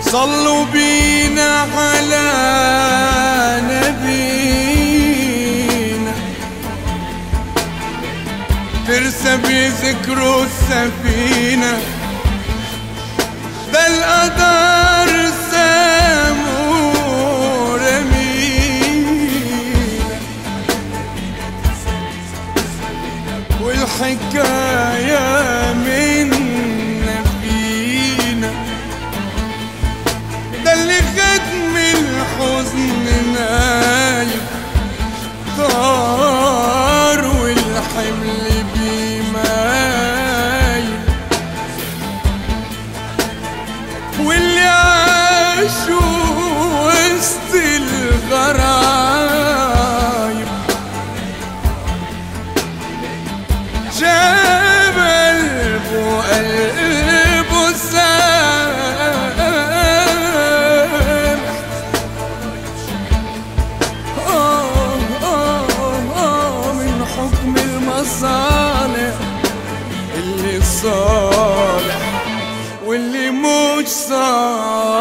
صلوا بينا على نبينا ترسى بذكره السفينة ده القدر سامو رمينا والحكاية منا فينا ده اللي خد من الحزن نايم طار والحمل بيمايل واللي عاشوا وسط الغرايب جاب قلبه قلبه سامح آه آه آه من حكم المصالح اللي صالح واللي مش صالح